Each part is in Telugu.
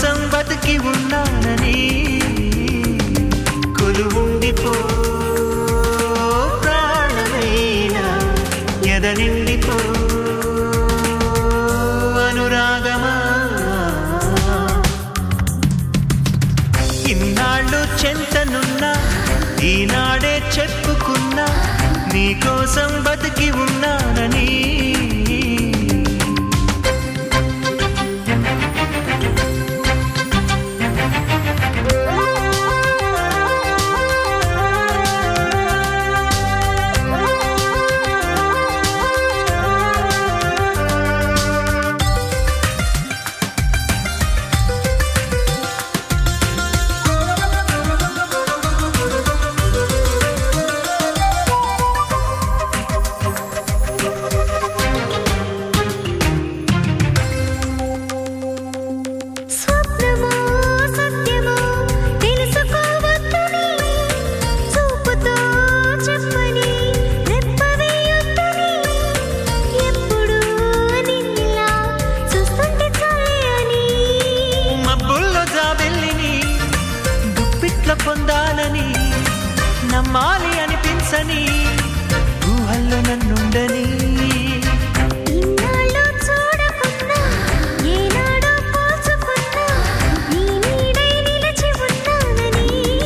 కోసం బతికి ఉన్నానని కొలువుండిపో ప్రాణమైన ఎద నిండిపో అనురాగమా ఇన్నాళ్ళు చెంతనున్నా ఈనాడే చెప్పుకున్నా నీకోసం బతికి ఉన్నానని స్వప్నమో సత్యమో తెలుసుకోవద్దని చూపుతో చెప్పని రెప్పవేయొద్దని ఎప్పుడు నిన్నిలా చూస్తుంటే చాలే అని మబ్బుల్లో జాబెల్లిని దుప్పిట్ల పొందాలని నమ్మాలి అనిపించని ఊహల్లో నన్నుండని ఇన్నాళ్ళు చూడకున్నా ఏనాడో పోల్చుకున్నా నీ నీడై నిలిచి ఉంటానని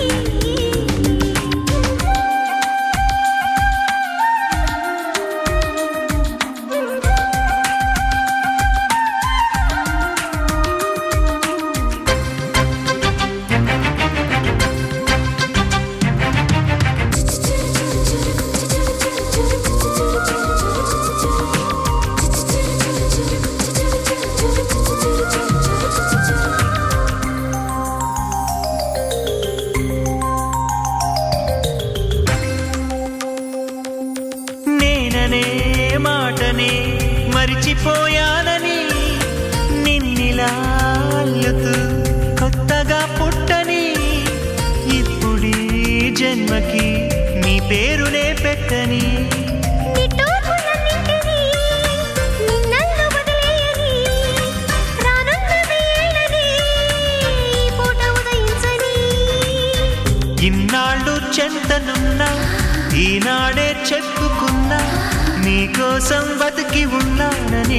నేననే మాటనే మరిచిపోయానని నిన్నిలా అల్లుతూ కొత్తగా పుట్టని ఇప్పుడీ జన్మకి నీ పేరునే పెట్టని నిట్టూర్పులన్నింటినీ నిన్నల్లో వదిలేయని రానున్న వేళని ఈ పూట ఉదయించని ఇన్నాళ్ళు చెంతనున్నా ఈనాడే చెప్పుకున్నా నీకోసం బతికి ఉన్నానని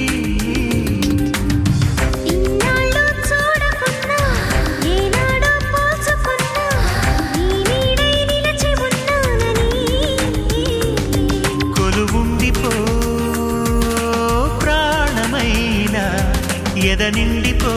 ఇన్నాళ్ళు చూడకున్నా ఏనాడో పోల్చుకున్నా నీ నీడై నిలిచి ఉన్నానని కొలువుండిపో ప్రాణమైన ఎద నిండిపో